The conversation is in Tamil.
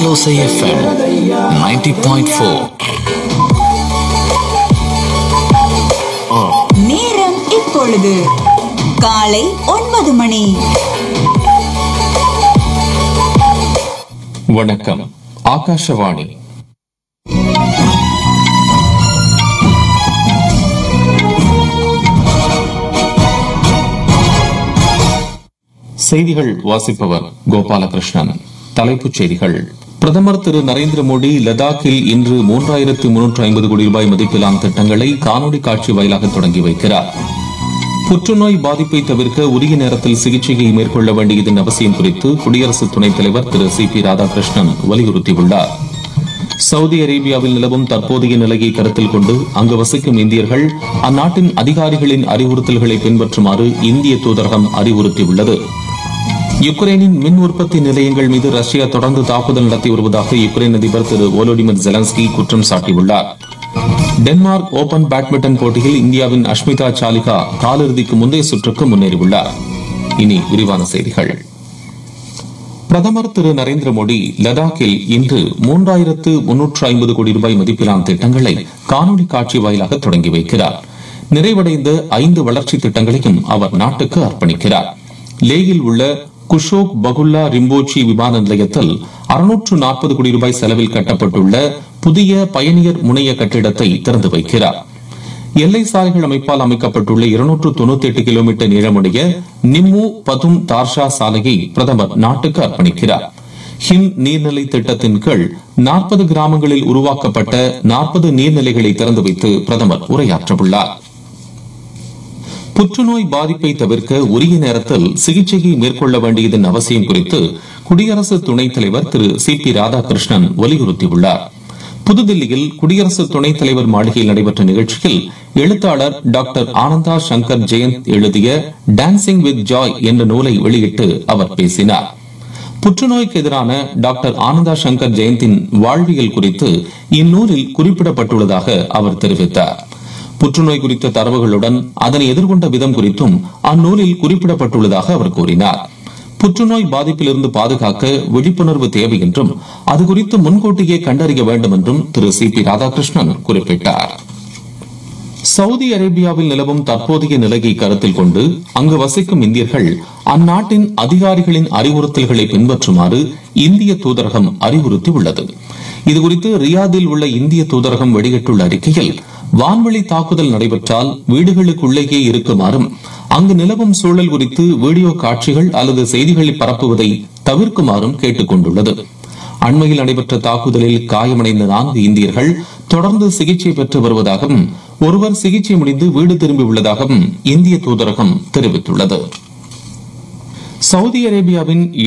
Alosa FM 90.4. நேரம் இப்பொழுது காலை ஒன்பது மணி வணக்கம் ஆகாஷவாணி செய்திகள் வாசிப்பவர் கோபாலகிருஷ்ணன் தலைப்புச் செய்திகள் பிரதமர் திரு நரேந்திர மோடி லடாக்கில் இன்று மூன்றாயிரத்து முன்னூற்று ஐம்பது கோடி ரூபாய் மதிப்பிலான திட்டங்களை காணொலி காட்சி வாயிலாக தொடங்கி வைக்கிறார் புற்றுநோய் பாதிப்பை தவிர்க்க உரிய நேரத்தில் சிகிச்சையை மேற்கொள்ள வேண்டியதன் அவசியம் குறித்து குடியரசு துணைத் தலைவர் திரு சி பி ராதாகிருஷ்ணன் வலியுறுத்தியுள்ளார் சவுதி அரேபியாவில் நிலவும் தற்போதைய நிலையை கருத்தில் கொண்டு அங்கு வசிக்கும் இந்தியர்கள் அந்நாட்டின் அதிகாரிகளின் அறிவுறுத்தல்களை பின்பற்றுமாறு இந்திய தூதரகம் அறிவுறுத்தியுள்ளது யுக்ரைனின் மின் உற்பத்தி நிலையங்கள் மீது ரஷ்யா தொடர்ந்து தாக்குதல் நடத்தி வருவதாக யுக்ரைன் அதிபர் திரு ஓலோடிமிர் ஜெலன்ஸ்கி குற்றம் சாட்டியுள்ளார் டென்மார்க் ஓபன் பேட்மிண்டன் போட்டியில் இந்தியாவின் அஷ்மிதா சாலிகா காலிறுதிக்கு முந்தைய சுற்றுக்கு முன்னேறியுள்ளார் இனி விரிவான செய்திகள் பிரதமர் திரு நரேந்திர மோடி லடாக்கில் இன்று மூன்றாயிரத்து முன்னூற்று ஐம்பது கோடி ரூபாய் மதிப்பிலான திட்டங்களை காணொலி காட்சி வாயிலாக தொடங்கி வைக்கிறார் நிறைவடைந்த ஐந்து வளர்ச்சி திட்டங்களையும் அவர் நாட்டுக்கு அர்ப்பணிக்கிறார் லேயில் உள்ள குஷோக் பகுல்லா ரிம்போச்சி விமான நிலையத்தில் அறுநூற்று நாற்பது கோடி ரூபாய் செலவில் கட்டப்பட்டுள்ள புதிய பயணியர் முனைய கட்டிடத்தை திறந்து வைக்கிறார் எல்லை சாலைகள் அமைப்பால் அமைக்கப்பட்டுள்ள இருநூற்று தொண்ணூத்தி எட்டு கிலோமீட்டர் நீளமுடைய நிம்மு பதும் தார்ஷா சாலையை பிரதமர் நாட்டுக்கு அர்ப்பணிக்கிறார் ஹிம் நீர்நிலை திட்டத்தின் கீழ் நாற்பது கிராமங்களில் உருவாக்கப்பட்ட நாற்பது நீர்நிலைகளை திறந்து வைத்து பிரதமர் உரையாற்றவுள்ளார் புற்றுநோய் பாதிப்பை தவிர்க்க உரிய நேரத்தில் சிகிச்சையை மேற்கொள்ள வேண்டியதன் அவசியம் குறித்து குடியரசு துணைத் தலைவர் திரு சி பி ராதாகிருஷ்ணன் வலியுறுத்தியுள்ளார் புதுதில்லியில் குடியரசு துணைத் தலைவர் மாளிகையில் நடைபெற்ற நிகழ்ச்சியில் எழுத்தாளர் டாக்டர் ஆனந்தா சங்கர் ஜெயந்த் எழுதிய டான்சிங் வித் ஜாய் என்ற நூலை வெளியிட்டு அவர் பேசினார் புற்றுநோய்க்கு எதிரான டாக்டர் ஆனந்தா சங்கர் ஜெயந்தின் வாழ்வியல் குறித்து இந்நூலில் குறிப்பிடப்பட்டுள்ளதாக அவர் தெரிவித்தார் புற்றுநோய் குறித்த தரவுகளுடன் அதனை எதிர்கொண்ட விதம் குறித்தும் அந்நூலில் குறிப்பிடப்பட்டுள்ளதாக அவர் கூறினார் புற்றுநோய் பாதிப்பிலிருந்து பாதுகாக்க விழிப்புணர்வு தேவை என்றும் அது குறித்து முன்கூட்டியே கண்டறிய வேண்டும் என்றும் திரு சி பி ராதாகிருஷ்ணன் குறிப்பிட்டார் சவுதி அரேபியாவில் நிலவும் தற்போதைய நிலையை கருத்தில் கொண்டு அங்கு வசிக்கும் இந்தியர்கள் அந்நாட்டின் அதிகாரிகளின் அறிவுறுத்தல்களை பின்பற்றுமாறு இந்திய தூதரகம் அறிவுறுத்தியுள்ளது இதுகுறித்து ரியாதில் உள்ள இந்திய தூதரகம் வெளியிட்டுள்ள அறிக்கையில் வான்வழி தாக்குதல் நடைபெற்றால் வீடுகளுக்குள்ளேயே இருக்குமாறும் அங்கு நிலவும் சூழல் குறித்து வீடியோ காட்சிகள் அல்லது செய்திகளை பரப்புவதை தவிர்க்குமாறும் கேட்டுக் கொண்டுள்ளது அண்மையில் நடைபெற்ற தாக்குதலில் காயமடைந்த நான்கு இந்தியர்கள் தொடர்ந்து சிகிச்சை பெற்று வருவதாகவும் ஒருவர் சிகிச்சை முடிந்து வீடு திரும்பியுள்ளதாகவும் இந்திய தூதரகம் தெரிவித்துள்ளது சவுதி அரேபியாவின்